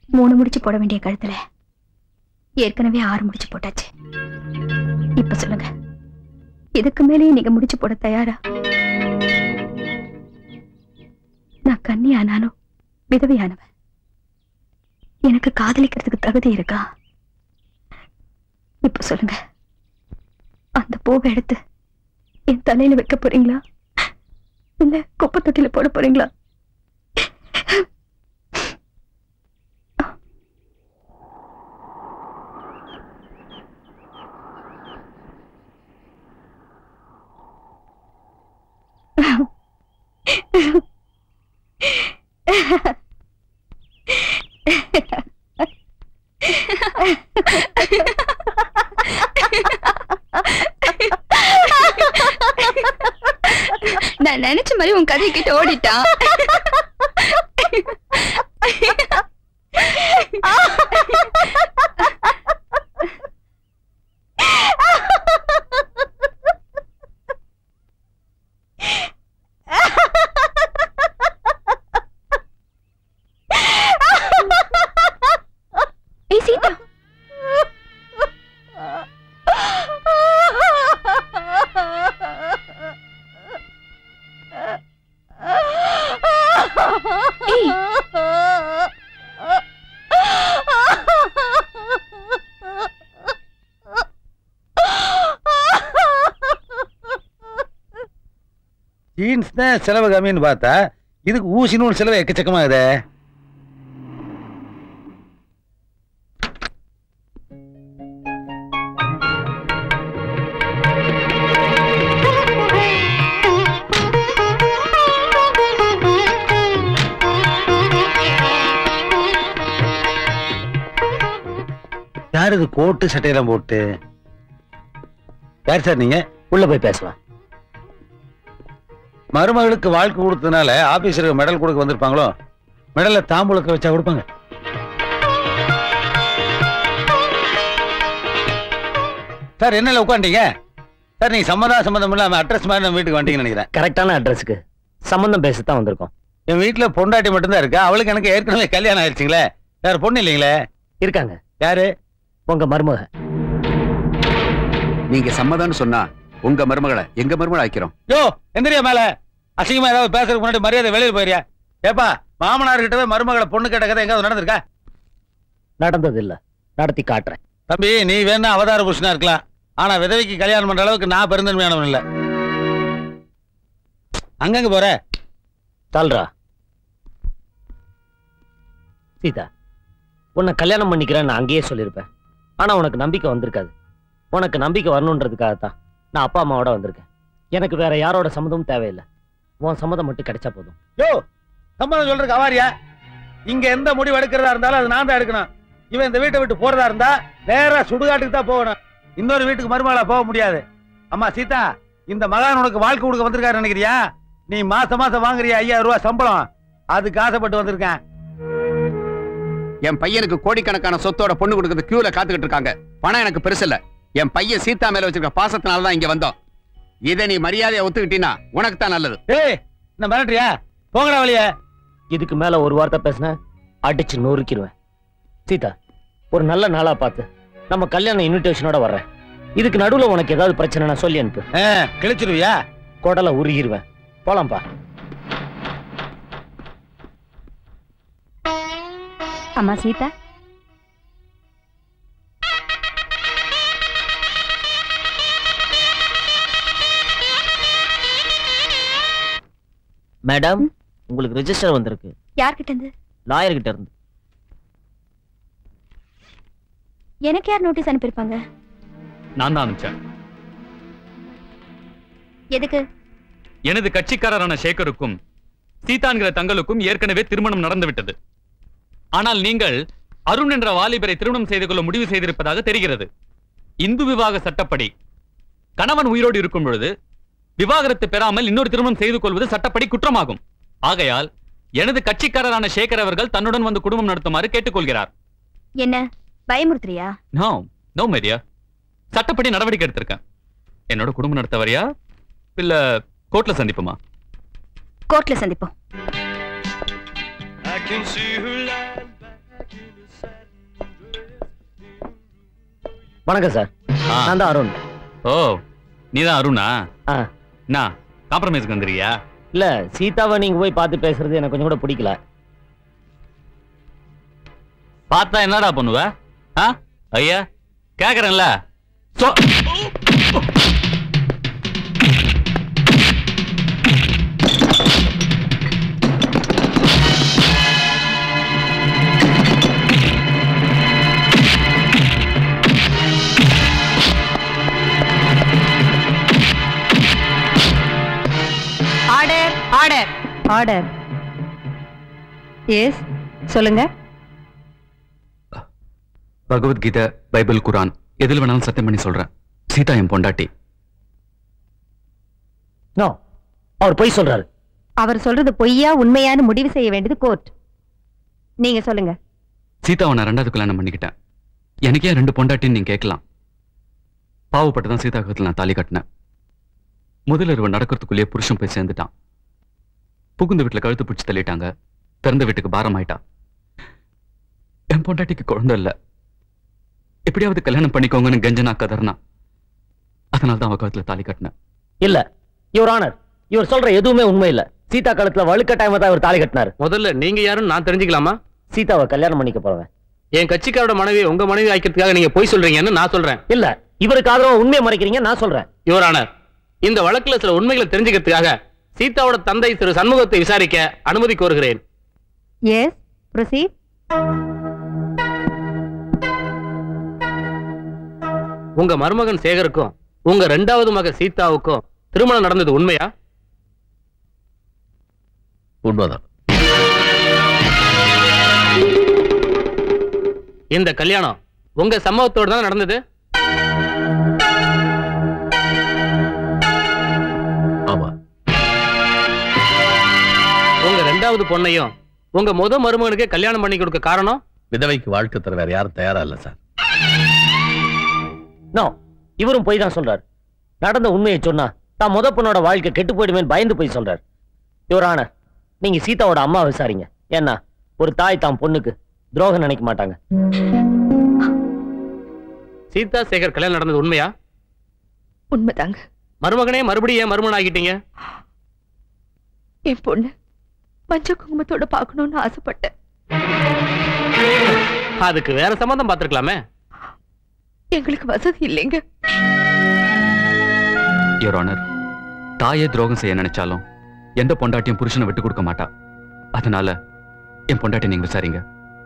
மூணு முடிச்சு போட வேண்டிய கழுத்துல ஏற்கனவே ஆறு முடிச்சு போட்டாச்சு இப்ப சொல்லுங்க இதுக்கு மேலேயும் நீங்க முடிச்சு போட தயாரா நான் கன்னி ஆனாலும் விதவையானவன் எனக்கு காதலிக்கிறதுக்கு தகுதி இருக்கா இப்ப சொல்லுங்க அந்த பூவை எடுத்து என் தலையில வைக்க போறீங்களா இல்ல குப்பை தொட்டில போட போறீங்களா நான் நினைச்ச மாதிரி உன் கதை கிட்ட ஓடிட்டான் ஏய் சீதா ஏய் ஜீன்ஸ் தான் செலவு கம்மின்னு பார்த்தா இதுக்கு ஊசி நூல் செலவு எக்கச்சக்கமாகுதே யார் இது கோட்டு சட்டையெல்லாம் போட்டு யார் சார் நீங்க உள்ள போய் பேசலாம் மருமகளுக்கு வாழ்க்கை கொடுத்ததுனால ஆபீசருக்கு மெடல் கொடுக்க வந்திருப்பாங்களோ மெடலை தாம்பூலக்க வச்சா கொடுப்பாங்க சார் என்னல உட்காந்தீங்க சார் நீங்க சம்மதம் சம்மந்தம் இல்லாம அட்ரஸ் மாதிரி நம்ம வீட்டுக்கு வந்துட்டீங்கன்னு நினைக்கிறேன் கரெக்டான அட்ரஸுக்கு சம்பந்தம் பேசத்தான் வந்திருக்கோம் என் வீட்டுல பொண்டாட்டி மட்டும்தான் இருக்கா அவளுக்கு எனக்கு ஏற்கனவே கல்யாணம் ஆயிடுச்சுங்களே வேற பொண்ணு இல்லைங்களே இருக்காங்க யாரு உங்க மருமக நீங்க சம்மதம்னு சொன்னா உங்க மருமகளை எங்க மருமகளை ஆக்கிறோம் யோ எந்திரியா மேல அசிங்கமா ஏதாவது பேசுறதுக்கு முன்னாடி மரியாதை வெளியே போயிரியா ஏப்பா மாமனார் கிட்டவே மருமகளை பொண்ணு கேட்ட கதை எங்காவது நடந்திருக்கா நடந்தது இல்ல நடத்தி காட்டுறேன் தம்பி நீ வேணா அவதார புருஷனா இருக்கலாம் ஆனா விதவைக்கு கல்யாணம் பண்ற அளவுக்கு நான் பெருந்தன்மையானவன் இல்ல அங்கங்க போற தல்றா சீதா உன்னை கல்யாணம் பண்ணிக்கிறேன்னு நான் அங்கேயே சொல்லியிருப்பேன் ஆனா உனக்கு நம்பிக்கை வந்திருக்காது உனக்கு நம்பிக்கை வரணுன்றதுக்காகத்தான் நான் அப்பா அம்மாவோட வந்திருக்கேன் எனக்கு வேற யாரோட சம்மதமும் தேவையில்லை உன் சம்மதம் மட்டும் கிடைச்சா போதும் யோ சம்மதம் சொல்றதுக்கு அவாரியா இங்க எந்த முடிவு எடுக்கிறதா இருந்தாலும் அது நான் தான் எடுக்கணும் இவன் இந்த வீட்டை விட்டு போறதா இருந்தா நேரா சுடுகாட்டுக்கு தான் போகணும் இன்னொரு வீட்டுக்கு மருமகளா போக முடியாது அம்மா சீதா இந்த மகான் உனக்கு வாழ்க்கை கொடுக்க வந்திருக்காரு நினைக்கிறியா நீ மாசம் மாசம் வாங்குறியா ஐயாயிரம் ரூபாய் சம்பளம் அதுக்கு ஆசைப்பட்டு வந்திருக்கேன் என் பையனுக்கு கோடிக்கணக்கான சொத்தோட பொண்ணு கொடுக்கறது கியூல காத்துக்கிட்டு இருக்காங்க பணம் எனக்கு பெருசு இல்ல என் பையன் சீதா மேல வச்சிருக்க பாசத்தினால தான் இங்க வந்தோம் இதை நீ மரியாதையை ஒத்துக்கிட்டீன்னா உனக்கு தான் நல்லது ஏய் இந்த மிரட்டுறியா போங்கடா வழிய இதுக்கு மேல ஒரு வார்த்தை பேசின அடிச்சு நொறுக்கிடுவேன் சீதா ஒரு நல்ல நாளா பார்த்து நம்ம கல்யாண இன்விடேஷனோட வர்றேன் இதுக்கு நடுவுல உனக்கு ஏதாவது பிரச்சனைனா சொல்லி அனுப்பு கிழிச்சிருவியா குடலை உருகிருவேன் போலாம்ப்பா அம்மா சீதா மேடம் உங்களுக்கு ரெஜிஸ்டர் வந்திருக்கு யார்கிட்ட இருந்து லாயர் கிட்ட இருந்து எனக்கு யார் நோட்டீஸ் அனுப்பியிருப்பாங்க நான் தான் அனுப்பிச்சேன் எதுக்கு எனது கட்சிக்காரரான சேகருக்கும் சீதான்கிற தங்களுக்கும் ஏற்கனவே திருமணம் நடந்துவிட்டது ஆனால் நீங்கள் அருண் என்ற வாலிபரை திருமணம் செய்து கொள்ள முடிவு செய்திருப்பதாக தெரிகிறது இந்து விவாக சட்டப்படி கணவன் உயிரோடு இருக்கும் பொழுது விவாகரத்து பெறாமல் இன்னொரு திருமணம் செய்து கொள்வது சட்டப்படி குற்றமாகும் ஆகையால் எனது கட்சிக்காரரான சேகர் அவர்கள் தன்னுடன் வந்து குடும்பம் நடத்துமாறு கேட்டுக்கொள்கிறார் என்ன பயமுறுத்துறியா நோ நோ மேரியா சட்டப்படி நடவடிக்கை எடுத்திருக்கேன் என்னோட குடும்பம் நடத்த வரியா இல்ல கோர்ட்ல சந்திப்போமா கோர்ட்ல சந்திப்போம் I can see her lying back in the வணக்கம் சார் ஆ. நான் தான் அருண் ஓ நீதான் அருணா ஆ. என்ன காம்ப்ரமைஸ்க்கு வந்துறியா இல்ல சீதாவை நீங்க போய் பார்த்து பேசுறது எனக்கு கொஞ்சம் கூட பிடிக்கல பார்த்தா என்னடா பண்ணுவ ஆ ஐயா கேக்குறேன்ல சொ- ஆர்டர் ஆர்டர் ஆர்டர் எஸ் சொல்லுங்க பகவத்கீதை பைபிள் குரான் எதில் வேணாலும் சத்தியம் பண்ணி சொல்றேன் சீதா என் பொண்டாட்டி நோ அவர் பொய் சொல்றாரு அவர் சொல்றது பொய்யா உண்மையான்னு முடிவு செய்ய வேண்டியது கோர்ட் நீங்க சொல்லுங்க சீதாவை நான் ரெண்டாவது கல்யாணம் பண்ணிக்கிட்டேன் எனக்கே ரெண்டு பொண்டாட்டின்னு நீங்க கேட்கலாம் பாவப்பட்டு தான் சீதா கழுத்துல நான் தாலி கட்டினேன் முதல் இரவு நடக்கிறதுக்குள்ளேயே புருஷன் போய் சேர்ந்துட்டான் புகுந்த வீட்டுல கழுத்து பிடிச்சி தள்ளிட்டாங்க பிறந்த வீட்டுக்கு பாரம் ஆயிட்டா என் பொண்டாட்டிக்கு குழந்தை இல்ல எப்படியாவது கல்யாணம் பண்ணிக்கோங்கன்னு கெஞ்சனா கதர்னா அதனால தான் அவ கழுத்துல தாலி கட்டினேன் இல்ல யுவர் ஆனர் இவர் சொல்ற எதுவுமே உண்மை இல்ல சீதா காலத்துல வழுக்கட்டாயமா தான் இவர் தாலி கட்டினாரு முதல்ல நீங்க யாருன்னு நான் தெரிஞ்சுக்கலாமா சீதாவை கல்யாணம் பண்ணிக்க போறவன் என் கட்சிக்காரோட மனைவி உங்க மனைவி ஆக்கிறதுக்காக நீங்க போய் சொல்றீங்கன்னு நான் சொல்றேன் இல்ல இவருக்கு ஆதரவா உண்மையை மறைக்கிறீங்க நான் சொல்றேன் யுவரானர் இந்த வழக்குல சில உண்மைகளை தெரிஞ்சுக்கிறதுக்காக சீதாவோட தந்தை திரு சண்முகத்தை விசாரிக்க அனுமதி கோருகிறேன் எஸ் ப்ரொசீட் உங்க மருமகன் சேகருக்கும் உங்க ரெண்டாவது மக சீதாவுக்கும் திருமணம் நடந்தது உண்மையா உண்மைதான் இந்த கல்யாணம் உங்க சம்மதத்தோட தான் நடந்தது ஆமா உங்க ரெண்டாவது பொண்ணையும் உங்க முத மருமகனுக்கே கல்யாணம் பண்ணி கொடுக்க காரணம் விதவைக்கு வாழ்க்கை தர வேற யாரும் தயாரா இல்ல சார் நோ இவரும் போய் தான் சொல்றாரு நடந்த உண்மையை சொன்னா தான் முத பொண்ணோட வாழ்க்கை கெட்டு போயிடுமேன்னு பயந்து போய் சொல்றாரு யுவர் ஆனர் நீங்க சீதாவோட அம்மா விசாரிங்க ஏன்னா ஒரு தாய் தான் பொண்ணுக்கு துரோகம் நினைக்க மாட்டாங்க சீதா சேகர் கல்யாணம் நடந்தது உண்மையா உண்மைதாங்க மருமகனே மறுபடியும் ஏன் மருமகன் ஆகிட்டீங்க என் பொண்ணு மஞ்சள் குங்குமத்தோட பார்க்கணும்னு ஆசைப்பட்டேன் அதுக்கு வேற சம்பந்தம் பார்த்திருக்கலாமே எங்களுக்கு வசதி இல்லைங்க யுவர் ஆனர் தாயே துரோகம் செய்ய நினைச்சாலும் எந்த பொண்டாட்டியும் புருஷனை விட்டு கொடுக்க மாட்டா அதனால என் பொண்டாட்டி நீங்க விசாரிங்க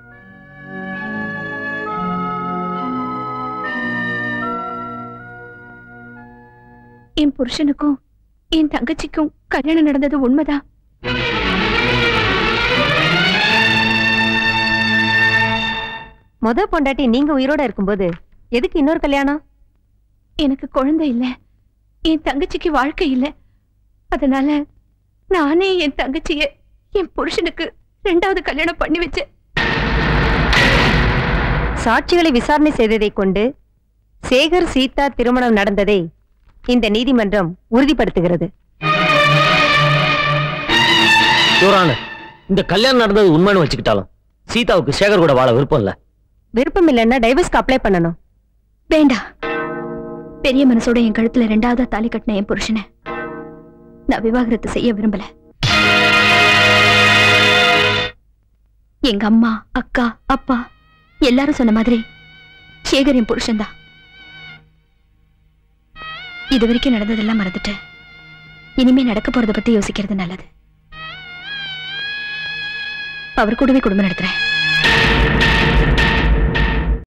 என் புருஷனுக்கும் என் தங்கச்சிக்கும் கல்யாணம் நடந்தது உண்மைதான் முத பொண்டாட்டி நீங்க உயிரோட இருக்கும்போது எதுக்கு இன்னொரு கல்யாணம் எனக்கு குழந்தை இல்ல என் தங்கச்சிக்கு வாழ்க்கை இல்ல அதனால நானே என் தங்கச்சிய என் புருஷனுக்கு ரெண்டாவது கல்யாணம் பண்ணி வச்சேன் சாட்சிகளை விசாரணை செய்ததை கொண்டு சேகர் சீதா திருமணம் நடந்ததை இந்த நீதிமன்றம் உறுதிப்படுத்துகிறது யுவர் ஆனர் இந்த கல்யாணம் நடந்தது உண்மைன்னு வச்சுக்கிட்டாலும் சீதாவுக்கு சேகர் கூட வாழ விருப்பம் இல்ல விருப்பம் இல்லைன்னா டைவர்ஸ்க்கு அப்ளை பண்ணணும் வேண்டாம் பெரிய மனசோட என் கழுத்துல ரெண்டாவதா தாலி கட்டின என் புருஷனை நான் விவாகரத்து செய்ய விரும்பல எங்க அம்மா அக்கா அப்பா எல்லாரும் சொன்ன மாதிரி சேகர் என் புருஷன்தான் இது வரைக்கும் நடந்ததெல்லாம் மறந்துட்டு இனிமே நடக்க போறத பத்தி யோசிக்கிறது நல்லது அவர் கூடவே குடும்பம் நடத்துறேன்